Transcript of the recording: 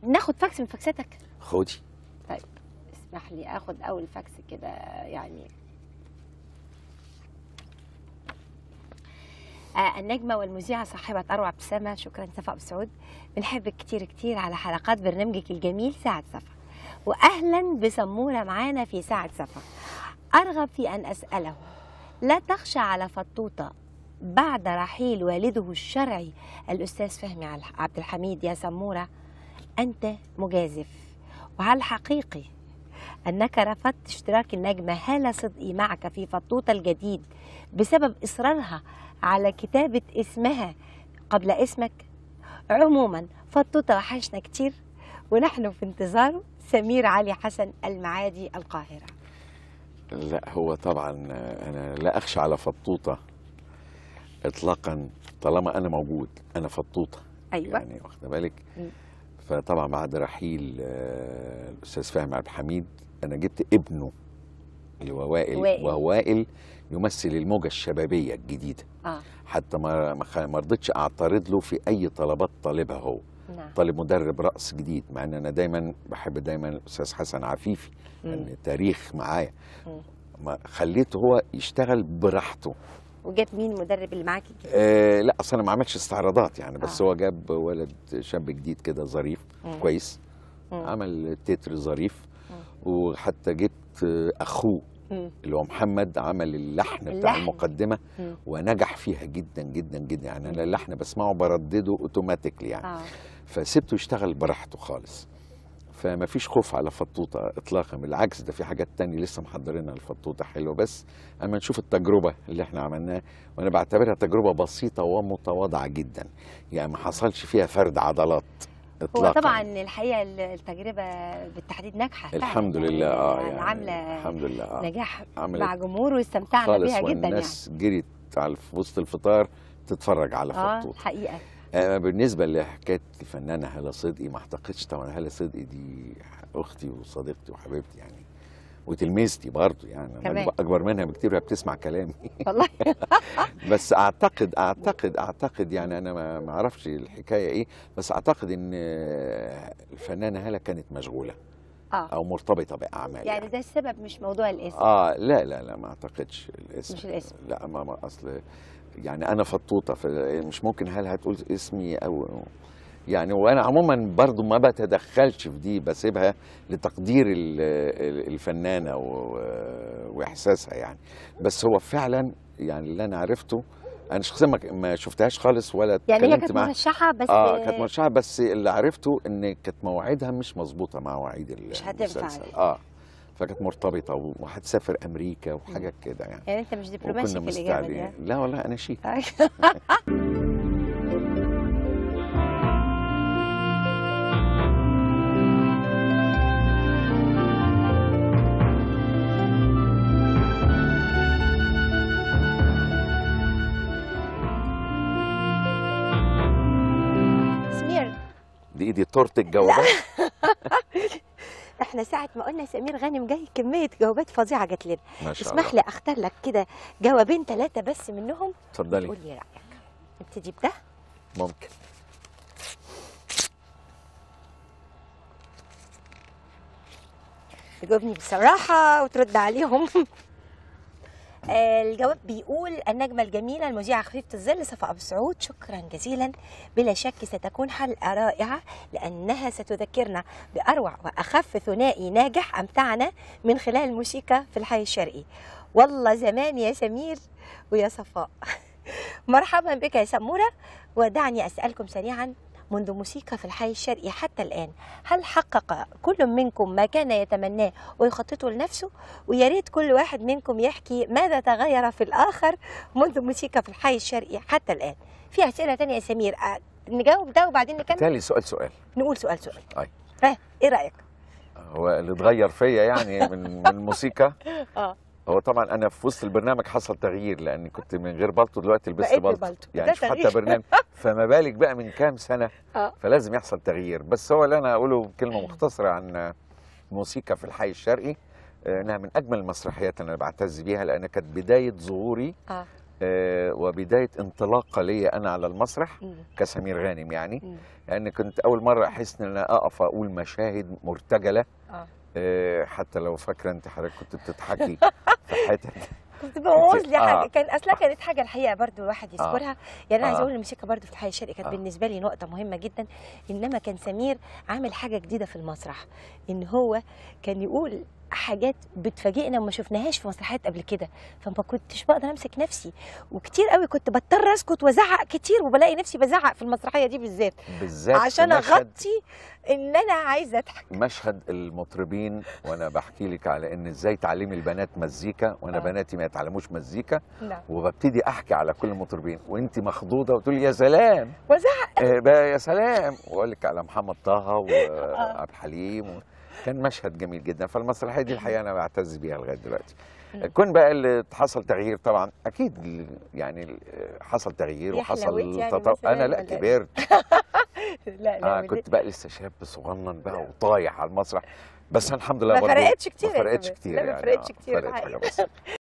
ناخد فاكس من فاكساتك خدي اسمح لي اخد اول فاكس كده يعني آه النجمة والمذيعة صاحبة أروع ابتسامة شكرا صفا أبو سعود بنحبك كتير كتير على حلقات برنامجك الجميل ساعة صفا وأهلا بسمورة معانا في ساعة صفا أرغب في أن أسأله لا تخشى على فطوطة بعد رحيل والده الشرعي الأستاذ فهمي عبد الحميد يا سمورة أنت مجازف وهل حقيقي أنك رفضت اشتراك النجمة هالة صدقي معك في فطوطة الجديد بسبب إصرارها على كتابة اسمها قبل اسمك عموما فطوطة وحشنا كتير ونحن في انتظاره سمير علي حسن المعادي القاهرة لا هو طبعا انا لا اخشى على فطوطه اطلاقا طالما انا موجود انا فطوطه أيوة يعني واخده بالك مم. فطبعا بعد رحيل آه، الاستاذ فهمي عبد الحميد انا جبت ابنه اللي هو وائل وائل. وهو وائل يمثل الموجه الشبابيه الجديده آه حتى ما ما خ- ما رضيتش اعترض له في اي طلبات طالبها هو نعم طالب مدرب رقص جديد مع ان انا دايما بحب دايما الاستاذ حسن عفيفي مم. لان التاريخ معايا مم. ما خليته هو يشتغل براحته وجاب مين المدرب اللي معاك الجديد؟ آه لا اصل انا ما عملتش استعراضات يعني بس آه. هو جاب ولد شاب جديد كده ظريف مم. كويس مم. عمل تتر ظريف مم. وحتى جبت آه، اخوه مم. اللي هو محمد عمل اللحن بتاع اللحن. المقدمه مم. ونجح فيها جدا جدا جدا يعني انا مم. اللحن بسمعه بردده اوتوماتيكلي يعني آه. فسبته يشتغل براحته خالص فما فيش خوف على فطوطه اطلاقا بالعكس ده في حاجات تانية لسه محضرينها الفطوطه حلوه بس اما نشوف التجربه اللي احنا عملناها وانا بعتبرها تجربه بسيطه ومتواضعه جدا يعني ما حصلش فيها فرد عضلات هو اطلاقا طبعا الحقيقة التجربة بالتحديد ناجحة فعلاً. الحمد يعني لله اه يعني يعني عاملة الحمد لله آه. نجاح عملت مع جمهور واستمتعنا خالص بيها جدا يعني والناس جريت على في وسط الفطار تتفرج على اه فطوطه حقيقة آه، بالنسبة لحكاية الفنانة هالة صدقي ما اعتقدش طبعا هالة صدقي دي أختي وصديقتي وحبيبتي يعني وتلميذتي برضه يعني أنا كمان. أكبر- أكبر منها بكتير وهي بتسمع كلامي والله بس أعتقد أعتقد أعتقد يعني أنا ما ما أعرفش الحكاية إيه بس أعتقد إن آه، الفنانة هالة كانت مشغولة اه أو مرتبطة بأعمال يعني ده السبب مش موضوع الاسم اه لا لا لا ما اعتقدش الاسم مش الاسم. لا ما, ما اصل يعني انا فطوطه فمش ممكن هل هتقول اسمي او يعني وانا عموما برضو ما بتدخلش في دي بسيبها لتقدير ال- ال- الفنانه و- واحساسها يعني بس هو فعلا يعني اللي انا عرفته انا شخصيا ما- ما شفتهاش خالص ولا يعني هي اتكلمت كانت معاها مرشحة بس اه كانت مرشحه بس اللي عرفته ان كانت مواعيدها مش مظبوطه مع مواعيد مش هتنفع. المسلسل اه فكانت مرتبطه وهتسافر امريكا وحاجات كده يعني يعني انت مش دبلوماسي وكنا في الإجابة دي مستعجلين لا والله انا شيك ها؟ سمير دي دي تورته الجوابات احنا ساعة ما قلنا سمير غانم جاي كمية جوابات فظيعة جات لنا ما شاء اسمح الله لي اختار لك كده جوابين ثلاثة بس منهم اتفضلي قول لي رأيك نبتدي بده ممكن تجاوبني بصراحة وترد عليهم آه، الجواب بيقول النجمة الجميلة المذيعة خفيفة الظل صفاء أبو سعود شكرا جزيلا بلا شك ستكون حلقة رائعة لأنها ستذكرنا بأروع وأخف ثنائي ناجح أمتعنا من خلال الموسيقى في الحي الشرقي والله زمان يا سمير ويا صفاء مرحبا بك يا سمورة ودعني أسألكم سريعا منذ موسيقى في الحي الشرقي حتى الآن هل حقق كل منكم ما كان يتمناه ويخططه لنفسه ويا ريت كل واحد منكم يحكي ماذا تغير في الآخر منذ موسيقى في الحي الشرقي حتى الآن في أسئلة تانية يا سمير أه، نجاوب ده وبعدين نكمل تالي سؤال سؤال نقول سؤال سؤال أي. ها ايه رأيك هو اللي اتغير فيا يعني من من الموسيقى اه هو طبعا انا في وسط البرنامج حصل تغيير لاني كنت من غير بالطو دلوقتي لبست بقيت بالطو ببلطو. ده يعني شوف حتى تغيير. برنامج فما بالك بقى من كام سنه اه فلازم يحصل تغيير بس هو اللي انا اقوله كلمه مختصره عن الموسيقى في الحي الشرقي انها من اجمل المسرحيات اللي انا بعتز بيها لانها كانت بدايه ظهوري اه آه، وبدايه انطلاقه لي انا على المسرح مم. كسمير غانم يعني مم. لان كنت اول مره احس ان انا اقف اقول مشاهد مرتجله اه آه، حتى لو فاكره انت حضرتك كنت بتضحكي في حتت كنت ببوظ لي آه. حاجه كان اصلا كانت حاجه الحقيقه برضو الواحد يذكرها يعني انا عايزه آه. اقول الموسيقى برضو في الحياه الشرقي كانت آه. بالنسبه لي نقطه مهمه جدا انما كان سمير عامل حاجه جديده في المسرح ان هو كان يقول حاجات بتفاجئنا وما شفناهاش في مسرحيات قبل كده فما كنتش بقدر امسك نفسي وكتير قوي كنت بضطر اسكت وازعق كتير وبلاقي نفسي بزعق في المسرحيه دي بالذات بالذات في عشان مشهد اغطي ان انا عايزه اضحك مشهد المطربين وانا بحكي لك على ان ازاي تعلمي البنات مزيكا وانا آه. بناتي ما يتعلموش مزيكا نعم وببتدي احكي على كل المطربين وانت مخضوضه وتقولي يا سلام وازعق آه، بقى يا سلام واقول لك على محمد طه وعبد الحليم و... كان مشهد جميل جدا فالمسرحيه دي الحقيقه انا بعتز بيها لغايه دلوقتي نعم. كون بقى اللي حصل تغيير طبعا اكيد ال- يعني ال- حصل تغيير يا وحصل حلاوتي يعني تطور مثلاً انا لا ولا إيه؟ كبرت لا لا آه كنت بقى لسه شاب صغنن بقى وطايح على المسرح بس الحمد لله ما برضو فرقتش كتير ما يا فرقتش سمير. كتير لا، ما يعني فرقتش آه، كتير فرقت حاجه الحقيقة. بس